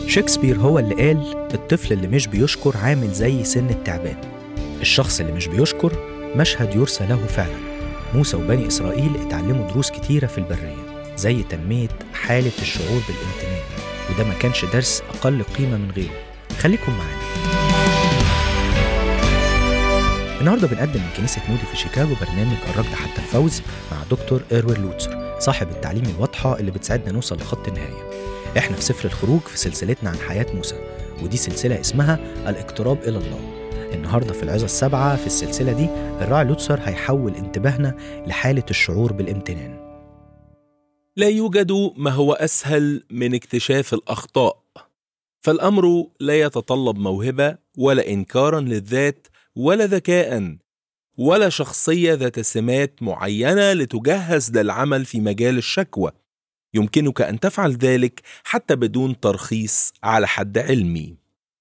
شكسبير هو اللي قال الطفل اللي مش بيشكر عامل زي سن التعبان الشخص اللي مش بيشكر مشهد يرسى له فعلا موسى وبني إسرائيل اتعلموا دروس كتيرة في البرية زي تنمية حالة الشعور بالامتنان وده ما كانش درس أقل قيمة من غيره خليكم معانا النهارده بنقدم من كنيسة مودي في شيكاغو برنامج الركض حتى الفوز مع دكتور إيروين لوتسر صاحب التعليم الواضحة اللي بتساعدنا نوصل لخط النهاية احنا في سفر الخروج في سلسلتنا عن حياة موسى ودي سلسلة اسمها الاقتراب إلى الله النهارده في العظة السابعة في السلسلة دي الراعي لوتسر هيحول انتباهنا لحالة الشعور بالامتنان لا يوجد ما هو اسهل من اكتشاف الاخطاء فالامر لا يتطلب موهبه ولا انكارا للذات ولا ذكاء ولا شخصيه ذات سمات معينه لتجهز للعمل في مجال الشكوى يمكنك ان تفعل ذلك حتى بدون ترخيص على حد علمي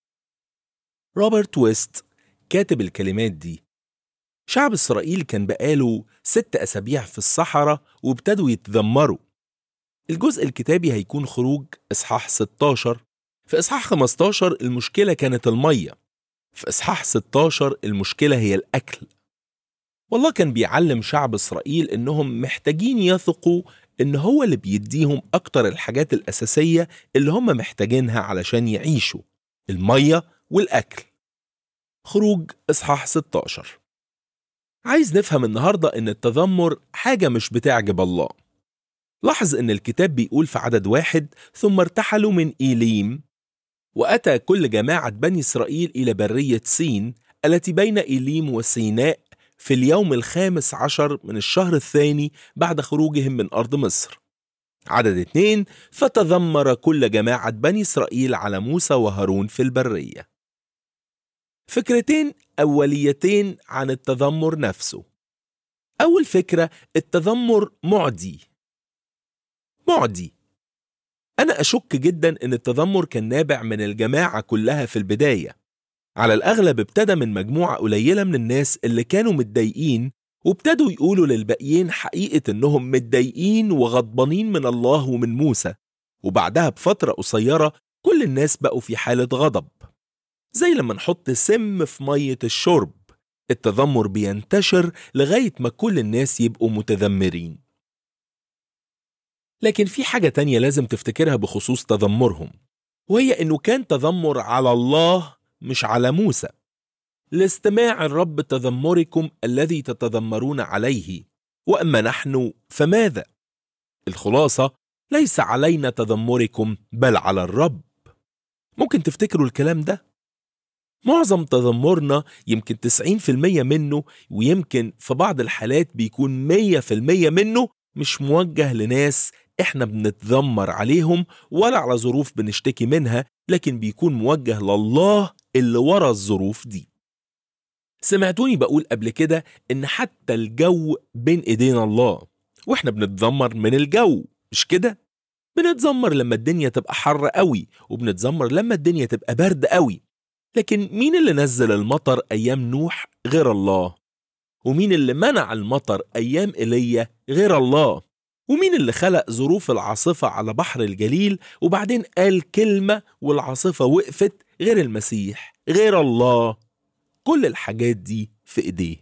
روبرت ويست كاتب الكلمات دي شعب إسرائيل كان بقاله ست أسابيع في الصحراء وابتدوا يتذمروا الجزء الكتابي هيكون خروج إصحاح 16 في إصحاح 15 المشكلة كانت المية في إصحاح 16 المشكلة هي الأكل والله كان بيعلم شعب إسرائيل إنهم محتاجين يثقوا إن هو اللي بيديهم أكتر الحاجات الأساسية اللي هم محتاجينها علشان يعيشوا المية والأكل خروج إصحاح 16 عايز نفهم النهاردة إن التذمر حاجة مش بتعجب الله لاحظ إن الكتاب بيقول في عدد واحد ثم ارتحلوا من إيليم وأتى كل جماعة بني إسرائيل إلى برية سين التي بين إيليم وسيناء في اليوم الخامس عشر من الشهر الثاني بعد خروجهم من أرض مصر عدد اتنين فتذمر كل جماعة بني إسرائيل على موسى وهارون في البرية فكرتين أوليتين عن التذمر نفسه أول فكرة التذمر معدي معدي أنا أشك جدا إن التذمر كان نابع من الجماعة كلها في البداية على الأغلب ابتدى من مجموعة قليلة من الناس اللي كانوا متضايقين وابتدوا يقولوا للباقيين حقيقة إنهم متضايقين وغضبانين من الله ومن موسى وبعدها بفترة قصيرة كل الناس بقوا في حالة غضب زي لما نحط سم في مية الشرب التذمر بينتشر لغاية ما كل الناس يبقوا متذمرين لكن في حاجة تانية لازم تفتكرها بخصوص تذمرهم وهي إنه كان تذمر على الله مش على موسى لاستماع الرب تذمركم الذي تتذمرون عليه وأما نحن فماذا؟ الخلاصة ليس علينا تذمركم بل على الرب ممكن تفتكروا الكلام ده؟ معظم تذمرنا يمكن 90% منه ويمكن في بعض الحالات بيكون 100% منه مش موجه لناس احنا بنتذمر عليهم ولا على ظروف بنشتكي منها لكن بيكون موجه لله اللي ورا الظروف دي سمعتوني بقول قبل كده ان حتى الجو بين ايدينا الله واحنا بنتذمر من الجو مش كده بنتذمر لما الدنيا تبقى حر قوي وبنتذمر لما الدنيا تبقى برد قوي لكن مين اللي نزل المطر ايام نوح غير الله ومين اللي منع المطر ايام ايليا غير الله ومين اللي خلق ظروف العاصفة على بحر الجليل وبعدين قال كلمة والعاصفة وقفت غير المسيح غير الله كل الحاجات دي في ايديه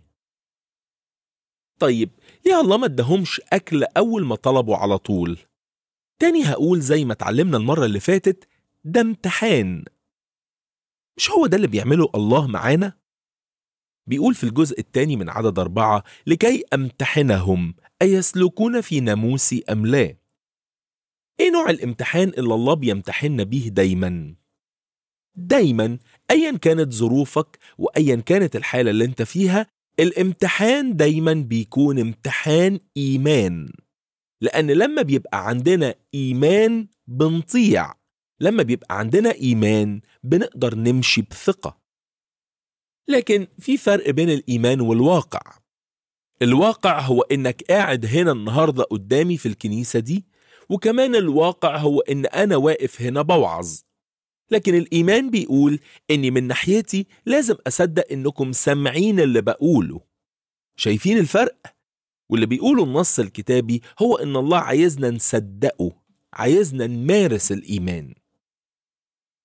طيب ليه الله ما ادهمش اكل اول ما طلبوا على طول تاني هقول زي ما اتعلمنا المرة اللي فاتت ده امتحان مش هو ده اللي بيعمله الله معانا بيقول في الجزء الثاني من عدد أربعة لكي أمتحنهم أيسلكون في ناموسي أم لا إيه نوع الامتحان اللي الله بيمتحننا بيه دايما دايما أيا كانت ظروفك وأيا كانت الحالة اللي انت فيها الامتحان دايما بيكون امتحان إيمان لأن لما بيبقى عندنا إيمان بنطيع لما بيبقى عندنا إيمان بنقدر نمشي بثقة لكن في فرق بين الإيمان والواقع الواقع هو إنك قاعد هنا النهاردة قدامي في الكنيسة دي وكمان الواقع هو إن أنا واقف هنا بوعظ لكن الإيمان بيقول إني من ناحيتي لازم أصدق إنكم سامعين اللي بقوله شايفين الفرق؟ واللي بيقوله النص الكتابي هو إن الله عايزنا نصدقه عايزنا نمارس الإيمان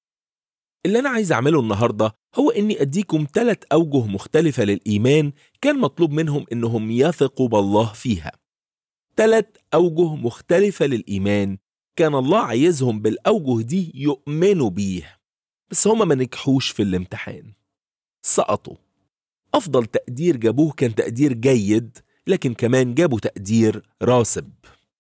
اللي أنا عايز أعمله النهاردة هو إني أديكم ثلاث أوجه مختلفة للإيمان كان مطلوب منهم إنهم يثقوا بالله فيها ثلاث أوجه مختلفة للإيمان كان الله عايزهم بالأوجه دي يؤمنوا بيه بس هما ما نجحوش في الامتحان سقطوا أفضل تقدير جابوه كان تقدير جيد لكن كمان جابوا تقدير راسب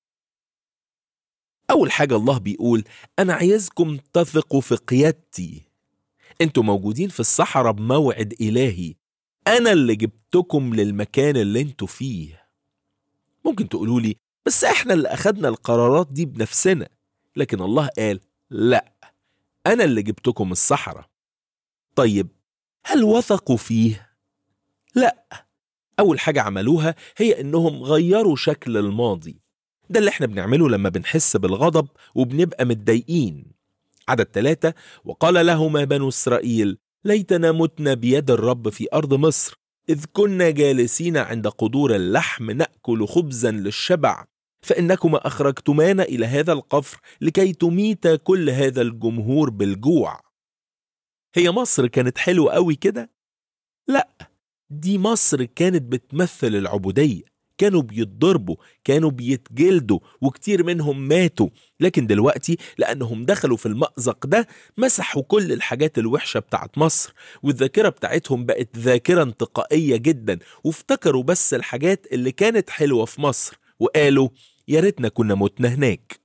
أول حاجة الله بيقول أنا عايزكم تثقوا في قيادتي أنتوا موجودين في الصحراء بموعد إلهي أنا اللي جبتكم للمكان اللي أنتوا فيه ممكن تقولوا لي بس إحنا اللي أخدنا القرارات دي بنفسنا لكن الله قال لا أنا اللي جبتكم الصحراء طيب هل وثقوا فيه؟ لا أول حاجة عملوها هي إنهم غيروا شكل الماضي ده اللي احنا بنعمله لما بنحس بالغضب وبنبقى متضايقين عدد ثلاثة وقال لهما بنو إسرائيل ليتنا متنا بيد الرب في أرض مصر إذ كنا جالسين عند قدور اللحم نأكل خبزا للشبع فإنكما أخرجتمانا إلى هذا القفر لكي تميت كل هذا الجمهور بالجوع هي مصر كانت حلوة قوي كده؟ لا دي مصر كانت بتمثل العبودية كانوا بيتضربوا كانوا بيتجلدوا وكتير منهم ماتوا لكن دلوقتي لأنهم دخلوا في المأزق ده مسحوا كل الحاجات الوحشة بتاعت مصر والذاكرة بتاعتهم بقت ذاكرة انتقائية جدا وافتكروا بس الحاجات اللي كانت حلوة في مصر وقالوا يا ريتنا كنا متنا هناك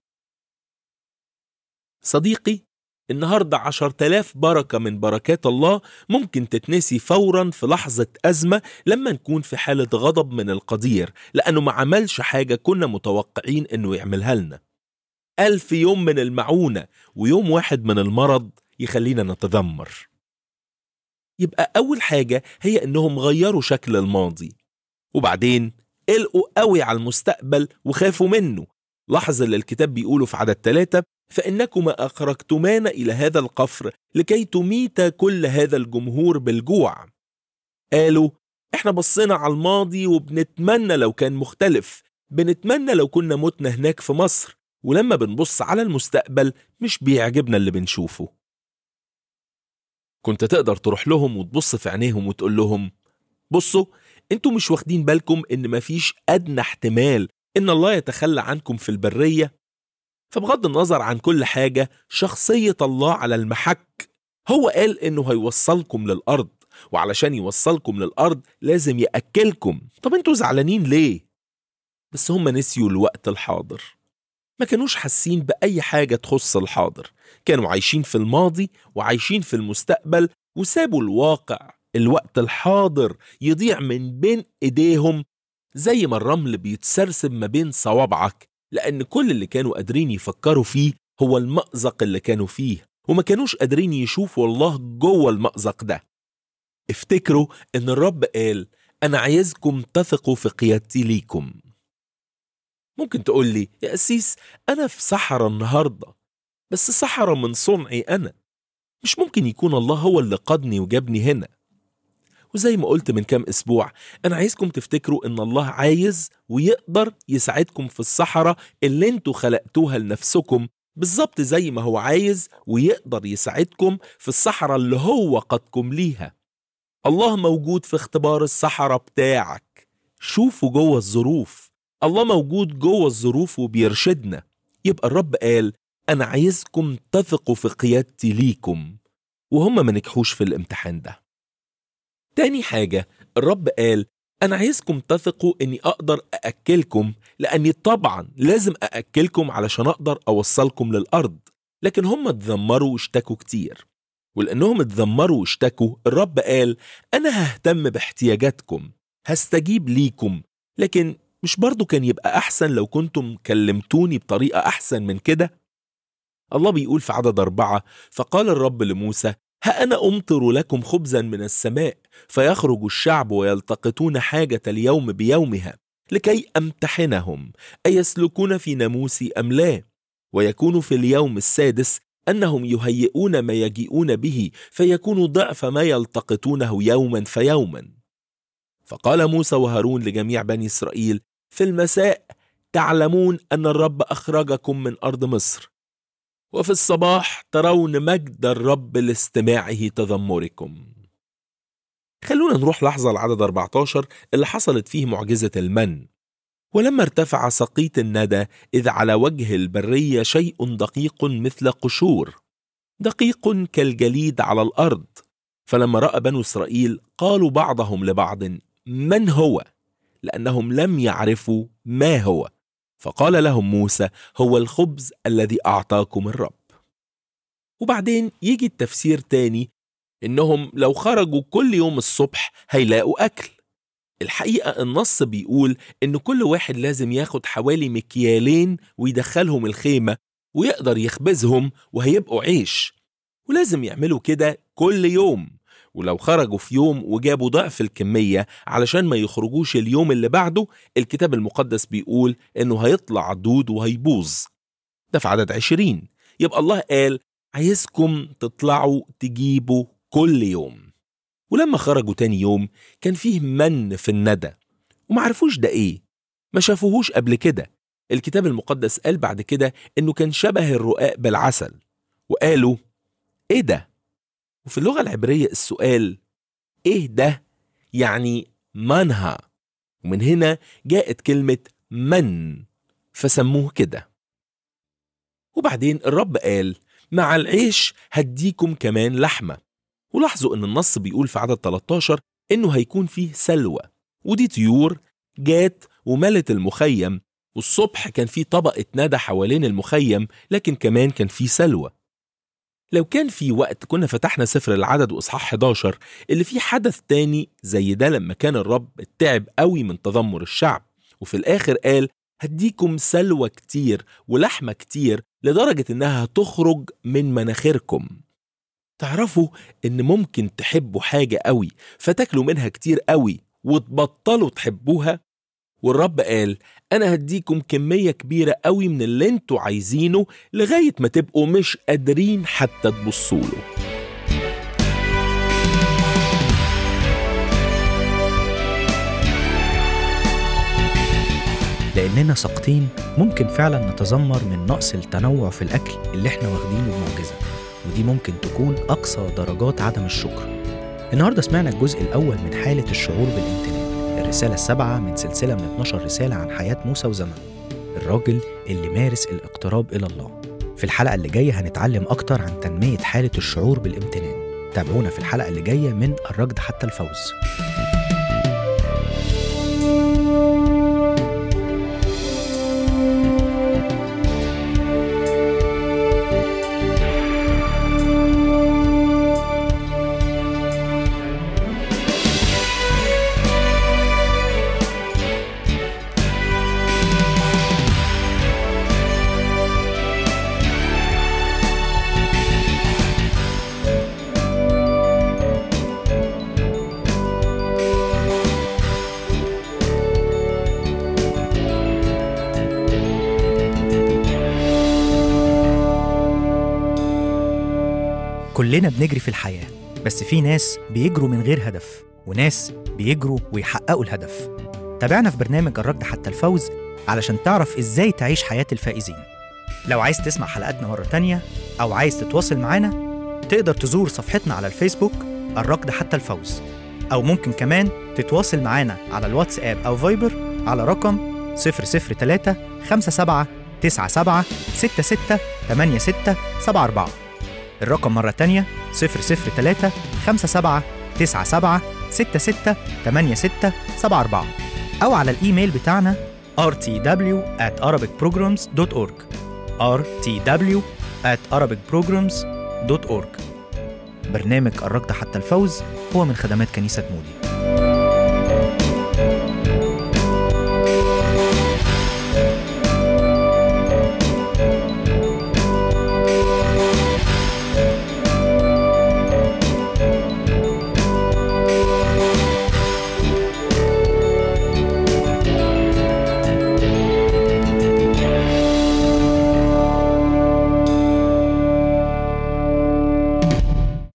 صديقي النهاردة عشر تلاف بركة من بركات الله ممكن تتنسي فورا في لحظة أزمة لما نكون في حالة غضب من القدير لأنه ما عملش حاجة كنا متوقعين أنه يعملها لنا ألف يوم من المعونة ويوم واحد من المرض يخلينا نتذمر يبقى أول حاجة هي أنهم غيروا شكل الماضي وبعدين قلقوا قوي على المستقبل وخافوا منه لاحظ اللي الكتاب بيقوله في عدد ثلاثة فإنكما أخرجتمان إلى هذا القفر لكي تميت كل هذا الجمهور بالجوع قالوا إحنا بصينا على الماضي وبنتمنى لو كان مختلف بنتمنى لو كنا متنا هناك في مصر ولما بنبص على المستقبل مش بيعجبنا اللي بنشوفه كنت تقدر تروح لهم وتبص في عينيهم وتقول لهم بصوا انتوا مش واخدين بالكم ان مفيش ادنى احتمال ان الله يتخلى عنكم في البريه فبغض النظر عن كل حاجة شخصية الله على المحك هو قال إنه هيوصلكم للأرض وعلشان يوصلكم للأرض لازم يأكلكم طب انتوا زعلانين ليه؟ بس هم نسيوا الوقت الحاضر ما كانوش حاسين بأي حاجة تخص الحاضر كانوا عايشين في الماضي وعايشين في المستقبل وسابوا الواقع الوقت الحاضر يضيع من بين إيديهم زي ما الرمل بيتسرسب ما بين صوابعك لأن كل اللي كانوا قادرين يفكروا فيه هو المأزق اللي كانوا فيه وما كانوش قادرين يشوفوا الله جوه المأزق ده افتكروا ان الرب قال انا عايزكم تثقوا في قيادتي ليكم ممكن تقول لي يا قسيس انا في صحراء النهارده بس صحراء من صنعي انا مش ممكن يكون الله هو اللي قادني وجابني هنا وزي ما قلت من كام اسبوع انا عايزكم تفتكروا ان الله عايز ويقدر يساعدكم في الصحراء اللي انتوا خلقتوها لنفسكم بالظبط زي ما هو عايز ويقدر يساعدكم في الصحراء اللي هو قادكم ليها الله موجود في اختبار الصحراء بتاعك شوفوا جوه الظروف الله موجود جوه الظروف وبيرشدنا يبقى الرب قال انا عايزكم تثقوا في قيادتي ليكم وهم ما نجحوش في الامتحان ده تاني حاجة الرب قال أنا عايزكم تثقوا إني أقدر أأكلكم لأني طبعا لازم أأكلكم علشان أقدر أوصلكم للأرض لكن هم اتذمروا واشتكوا كتير ولأنهم اتذمروا واشتكوا الرب قال أنا ههتم باحتياجاتكم هستجيب ليكم لكن مش برضو كان يبقى أحسن لو كنتم كلمتوني بطريقة أحسن من كده؟ الله بيقول في عدد أربعة فقال الرب لموسى ها أنا أمطر لكم خبزا من السماء فيخرج الشعب ويلتقطون حاجة اليوم بيومها لكي أمتحنهم أيسلكون في ناموسي أم لا ويكون في اليوم السادس أنهم يهيئون ما يجيئون به فيكون ضعف ما يلتقطونه يوما فيوما فقال موسى وهارون لجميع بني إسرائيل في المساء تعلمون أن الرب أخرجكم من أرض مصر وفي الصباح ترون مجد الرب لاستماعه تذمركم خلونا نروح لحظة العدد 14 اللي حصلت فيه معجزة المن ولما ارتفع سقيط الندى إذ على وجه البرية شيء دقيق مثل قشور دقيق كالجليد على الأرض فلما رأى بنو إسرائيل قالوا بعضهم لبعض من هو لأنهم لم يعرفوا ما هو فقال لهم موسى هو الخبز الذي أعطاكم الرب وبعدين يجي التفسير تاني إنهم لو خرجوا كل يوم الصبح هيلاقوا أكل الحقيقة النص بيقول إن كل واحد لازم ياخد حوالي مكيالين ويدخلهم الخيمة ويقدر يخبزهم وهيبقوا عيش ولازم يعملوا كده كل يوم ولو خرجوا في يوم وجابوا ضعف الكمية علشان ما يخرجوش اليوم اللي بعده الكتاب المقدس بيقول إنه هيطلع دود وهيبوظ ده في عدد عشرين يبقى الله قال عايزكم تطلعوا تجيبوا كل يوم ولما خرجوا تاني يوم كان فيه من في الندى ومعرفوش ده ايه ما شافوهوش قبل كده الكتاب المقدس قال بعد كده انه كان شبه الرقاق بالعسل وقالوا ايه ده وفي اللغة العبرية السؤال ايه ده يعني منها ومن هنا جاءت كلمة من فسموه كده وبعدين الرب قال مع العيش هديكم كمان لحمة ولاحظوا ان النص بيقول في عدد 13 انه هيكون فيه سلوى ودي طيور جات وملت المخيم والصبح كان في طبقة ندى حوالين المخيم لكن كمان كان في سلوى لو كان في وقت كنا فتحنا سفر العدد وإصحاح 11 اللي فيه حدث تاني زي ده لما كان الرب تعب قوي من تذمر الشعب وفي الآخر قال هديكم سلوى كتير ولحمة كتير لدرجة إنها هتخرج من مناخيركم تعرفوا إن ممكن تحبوا حاجة قوي فتاكلوا منها كتير قوي وتبطلوا تحبوها والرب قال أنا هديكم كمية كبيرة قوي من اللي انتوا عايزينه لغاية ما تبقوا مش قادرين حتى تبصوا له لأننا ساقطين ممكن فعلا نتذمر من نقص التنوع في الأكل اللي احنا واخدينه بمعجزة ودي ممكن تكون أقصى درجات عدم الشكر النهاردة سمعنا الجزء الأول من حالة الشعور بالامتنان الرسالة السابعة من سلسلة من 12 رسالة عن حياة موسى وزمن الراجل اللي مارس الاقتراب إلى الله في الحلقة اللي جاية هنتعلم أكتر عن تنمية حالة الشعور بالامتنان تابعونا في الحلقة اللي جاية من الركض حتى الفوز كلنا بنجري في الحياة بس في ناس بيجروا من غير هدف وناس بيجروا ويحققوا الهدف تابعنا في برنامج الركض حتى الفوز علشان تعرف ازاي تعيش حياة الفائزين لو عايز تسمع حلقاتنا مرة تانية أو عايز تتواصل معانا تقدر تزور صفحتنا على الفيسبوك الركض حتى الفوز أو ممكن كمان تتواصل معانا على الواتساب أو فايبر على رقم 003 57 97 66 86 74 الرقم مرة تانية 003 57 97 66 86 74 أو على الإيميل بتاعنا rtw at arabicprograms.org rtw at arabicprograms.org برنامج الركض حتى الفوز هو من خدمات كنيسة مودي